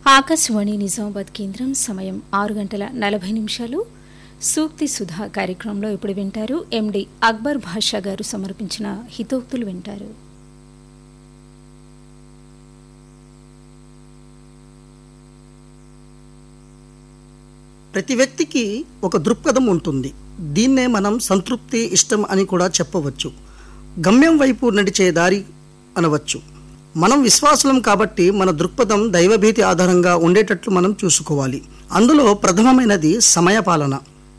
ఆకాశవాణి నిజామాబాద్ కేంద్రం సమయం ఆరు గంటల నలభై నిమిషాలు సూక్తి సుధా కార్యక్రమంలో ఇప్పుడు వింటారు ఎండి అక్బర్ భాషా గారు సమర్పించిన హితోక్తులు వింటారు ప్రతి వ్యక్తికి ఒక దృక్పథం ఉంటుంది దీన్నే మనం సంతృప్తి ఇష్టం అని కూడా చెప్పవచ్చు గమ్యం వైపు నడిచే దారి అనవచ్చు మనం విశ్వాసులం కాబట్టి మన దృక్పథం దైవభీతి ఆధారంగా ఉండేటట్లు మనం చూసుకోవాలి అందులో ప్రథమమైనది సమయపాలన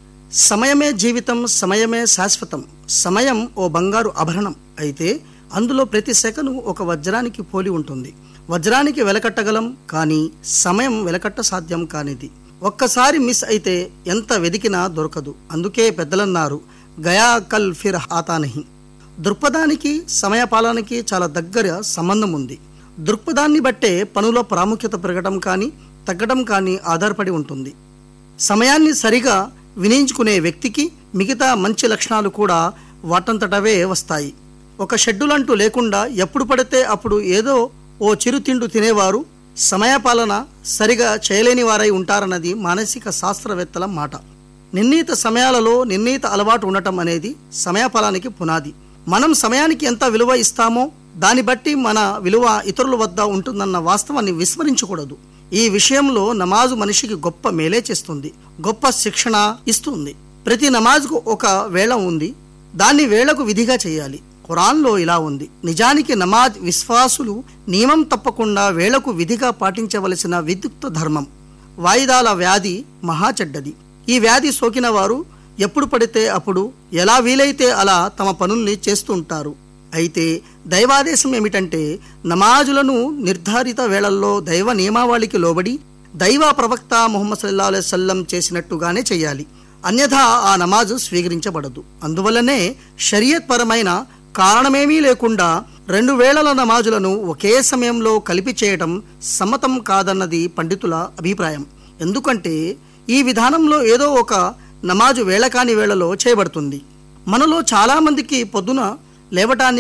సమయమే జీవితం సమయమే శాశ్వతం సమయం ఓ బంగారు ఆభరణం అయితే అందులో ప్రతి సెకను ఒక వజ్రానికి పోలి ఉంటుంది వజ్రానికి వెలకట్టగలం కానీ సమయం వెలకట్ట సాధ్యం కానిది ఒక్కసారి మిస్ అయితే ఎంత వెదికినా దొరకదు అందుకే పెద్దలన్నారు గయా కల్ ఫిర్ ఆతానహి దృక్పథానికి సమయపాలనకి చాలా దగ్గర సంబంధం ఉంది దృక్పథాన్ని బట్టే పనుల ప్రాముఖ్యత పెరగడం కానీ తగ్గడం కానీ ఆధారపడి ఉంటుంది సమయాన్ని సరిగా వినియోగించుకునే వ్యక్తికి మిగతా మంచి లక్షణాలు కూడా వాటంతటవే వస్తాయి ఒక షెడ్యూలంటూ లేకుండా ఎప్పుడు పడితే అప్పుడు ఏదో ఓ చిరుతిండు తినేవారు సమయపాలన సరిగా చేయలేని వారై ఉంటారన్నది మానసిక శాస్త్రవేత్తల మాట నిర్ణీత సమయాలలో నిర్ణీత అలవాటు ఉండటం అనేది సమయపాలనకి పునాది మనం సమయానికి ఎంత విలువ ఇస్తామో దాన్ని బట్టి మన విలువ ఇతరుల వద్ద ఉంటుందన్న వాస్తవాన్ని విస్మరించకూడదు ఈ విషయంలో నమాజు మనిషికి గొప్ప మేలే చేస్తుంది గొప్ప శిక్షణ ఇస్తుంది ప్రతి నమాజ్కు ఒక వేళ ఉంది దాన్ని వేళకు విధిగా చేయాలి ఖురాన్లో ఇలా ఉంది నిజానికి నమాజ్ విశ్వాసులు నియమం తప్పకుండా వేళకు విధిగా పాటించవలసిన విద్యుక్త ధర్మం వాయిదాల వ్యాధి మహా చెడ్డది ఈ వ్యాధి సోకిన వారు ఎప్పుడు పడితే అప్పుడు ఎలా వీలైతే అలా తమ పనుల్ని చేస్తుంటారు అయితే దైవాదేశం ఏమిటంటే నమాజులను నిర్ధారిత వేళల్లో దైవ నియమావళికి లోబడి దైవ ప్రవక్త ముహమ్మద్ సల్లా సల్లం చేసినట్టుగానే చేయాలి అన్యథా ఆ నమాజు స్వీకరించబడదు అందువల్లనే షరియత్ పరమైన కారణమేమీ లేకుండా రెండు వేళల నమాజులను ఒకే సమయంలో కలిపి చేయటం సమ్మతం కాదన్నది పండితుల అభిప్రాయం ఎందుకంటే ఈ విధానంలో ఏదో ఒక నమాజు వేళ కాని వేళలో చేయబడుతుంది మనలో చాలామందికి పొద్దున లేవటానికి